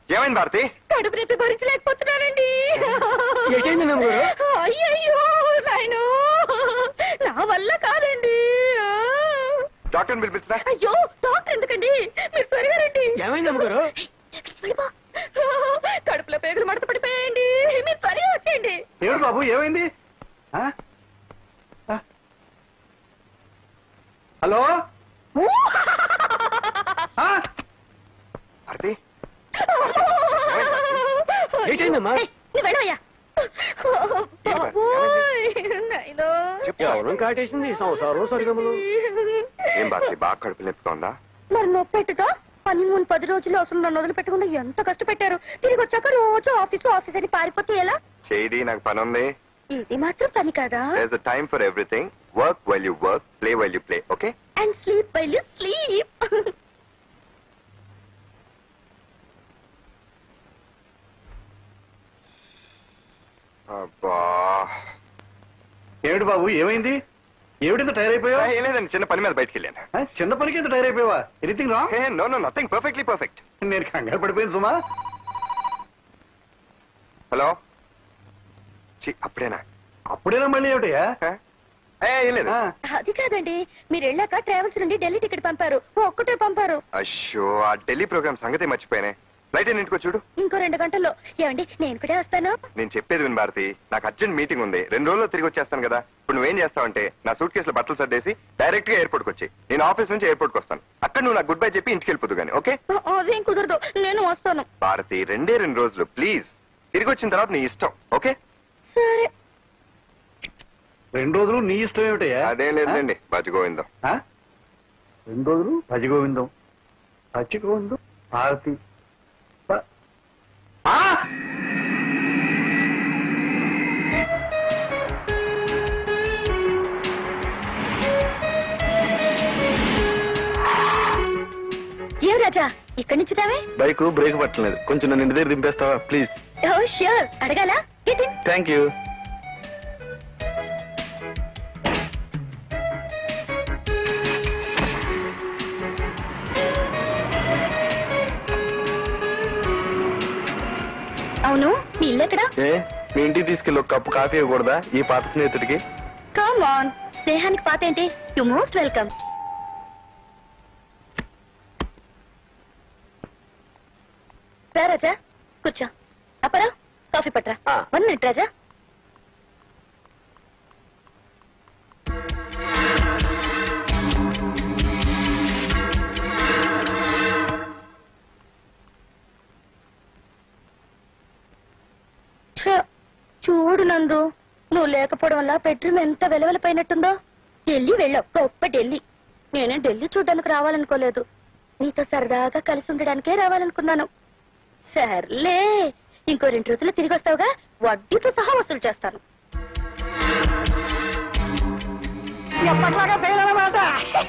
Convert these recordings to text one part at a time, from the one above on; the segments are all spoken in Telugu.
ఏమైంది భారతి కడుపు నొప్పి భరించలేకపోతున్నానండి ఎటైంది నమ్మగారు? అయ్యయ్యో నాయనో నా వల్ల కాదండి డాక్టర్ని పిలిపించరా అయ్యో డాక్టర్ ఎందుకండి మీరు త్వరగా రండి ఏమైంది అమ్మగారు ఎక్కడికి వెళ్ళిపో. కడుపులో పేగులు మడత పడిపోయండి మీరు త్వరగా వచ్చేయండి ఏమిటి బాబు ఏమైంది ఆ? ఆ? హలో ఆ? భారతి ఏంటైందమ్మా? ఏయ్, నువ్వు వెళ్ళవయ్యా బాబోయ్, నాయనో. ఎవరం కాటేసింది సంసారం సరిగమలు ఏం భారతి బాగా కడుపు నొప్పిగా ఉందా మరి నొప్పెట్టుగా పని మూడు పది రోజులు అసలు నన్ను వదిలిపెట్టకుండా ఎంత కష్టపెట్టారు తిరిగి వచ్చాక రోజు ఆఫీసు ఆఫీస్ అని పారిపోతే ఎలా చేయి నాకు పని ఉంది ఇది మాత్రం పని కదా there's a time for everything work while you work play while you play okay and sleep while you sleep అబ్బా ఏమిటి బాబు ఏమైంది ఏమిటి టైర్ అయిపోయావా ఏం లేదండి చిన్న పని మీద బయటికి వెళ్ళాను ఆ? చిన్న పనికి ఎంత టైర్ అయిపోయావా ఎనీథింగ్ రా no no nothing perfectly perfect నేను కంగారు పడిపోయింది సుమా హలో చి అప్పుడేనా అప్పుడేనా మళ్ళీ ఏమిటయ్యా హ? ఏ, ఏం లేదు ఆ. అది కాదండి మీరు వెళ్ళాక ట్రావెల్స్ నుండి ఢిల్లీ టికెట్ పంపారు ఒక్కటే పంపారు అయ్యో ఆ ఢిల్లీ ప్రోగ్రామ్ సంగతి మర్చిపోయానే ఫ్లైట్ ఇంటికి చూడు ఇంకో రెండు గంటల్లో ఏమండి నేను కూడా వస్తాను నేను చెప్పేది విను భారతి నాకు అర్జెంట్ మీటింగ్ ఉంది రెండు రోజుల్లో తిరిగి వచ్చేస్తాను కదా ఇప్పుడు నువ్వేం చేస్తావంటే నా సూట్ కేసులో బట్టలు సర్దేసి డైరెక్ట్ గా ఎయిర్పోర్ట్ కి వచ్చి నేను ఆఫీస్ నుంచి ఎయిర్పోర్ట్ కి వస్తాను అక్కడ నువ్వు నాకు గుడ్ బై చెప్పి ఇంటికి వెళ్ళిపోదు కానీ ఓకే ఆ, అదేం కుదరదు నేను వస్తాను భారతి రెండే రెండు రోజులు ప్లీజ్ తిరిగి వచ్చిన తర్వాత నీ ఇష్టం ఓకే సరే రెండు రోజులు నీ ఇష్టం ఏమిటయ్యా అదేం లేదండి బజ్ గోవిందం ఆ? రెండు రోజులు భజ గోవిందం పచ్చి గోవిందం భారతి ప- ఆ! ఏం రాజా ఇక్కడి నుంచి రావే బైక్ బ్రేక్ పట్టలేదు కొంచెం నన్ను ఇంటి దగ్గర దింపేస్తావా ప్లీజ్ ఓ ష్యూర్ అడగాల Get in. థ్యాంక్ యూ అవును మీ ఇల్లు ఎక్కడ ఏ మీ ఇంటికి తీసుకెళ్ళి ఒక కప్పు కాఫీ ఇవ్వకూడదా ఈ పాత స్నేహితుడికి కమ్ ఆన్ స్నేహానికి పాత ఏంటి యు మోస్ట్ వెల్కమ్ రా రాజా కూర్చో అపరా కాఫీ పట్రా ఆ. వన్ మినిట్ రాజా ఛ, చూడు నందు నువ్వు లేకపోవడం వల్ల బెడ్రూమ్ ఎంత వెలవెలపోయినట్టుందో ఢిల్లీ వెళ్ళావు గొప్ప ఢిల్లీ నేనే ఢిల్లీ చూడడానికి రావాలనుకోలేదు నీతో సరదాగా కలిసి ఉండడానికే రావాలనుకున్నాను సర్లే ఇంకో రెండు రోజులు తిరిగి వస్తావుగా వడ్డీతో సహా వసూలు చేస్తాను ఎప్పటిలాగా పేలనమాట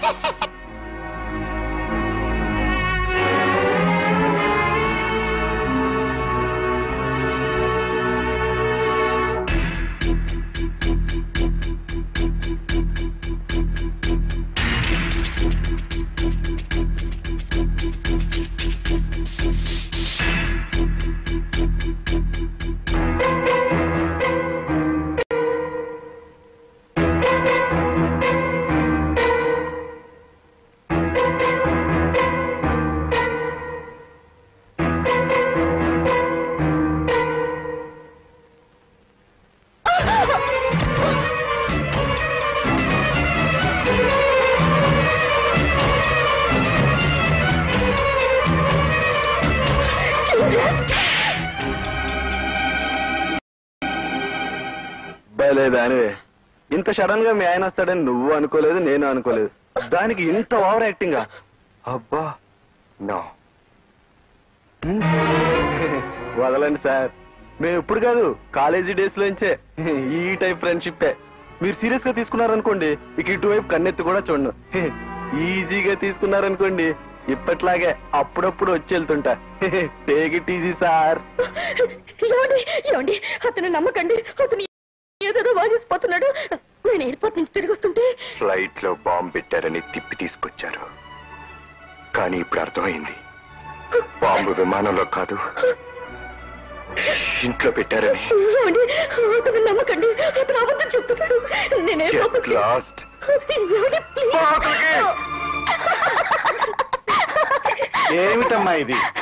బయలేదా అనివే ఇంత సడన్ గా మీ ఆయన వస్తాడని నువ్వు అనుకోలేదు నేను అనుకోలేదు దానికి ఇంత ఓవర్ యాక్టింగ్ అబ్బా నో హ్మ్. వదలండి సార్ మేము ఇప్పుడు కాదు కాలేజీ డేస్ లోంచే ఈ టైప్ ఫ్రెండ్షిప్ మీరు సీరియస్ గా తీసుకున్నారనుకోండి ఇక ఇటువైపు కన్నెత్తి కూడా చూడను ఈజీగా తీసుకున్నారనుకోండి ఇప్పట్లాగే అప్పుడప్పుడు వచ్చి వెళ్తుంటా టేక్ ఇట్ ఈజీ సార్ ఏమండి ఏమండి అతను నమ్మకండి అతను ఏదేదో వాదిసిపోతున్నాడు నేను ఎయిర్పోర్ట్ నుంచి తిరిగి వస్తుంటే ఫ్లైట్ లో బాంబు పెట్టారని తిప్పి తీసుకొచ్చారు కానీ ఇప్పుడు అర్థమైంది బాంబు విమానంలో కాదు ఇంట్లో పెట్టారని ఏమండి? అతను నమ్మకండి అతను అబద్ధం చెప్తున్నాడు నేనే Get lost. ఏమండి? Please. పాపకి! ఏమిటమ్మా ఇది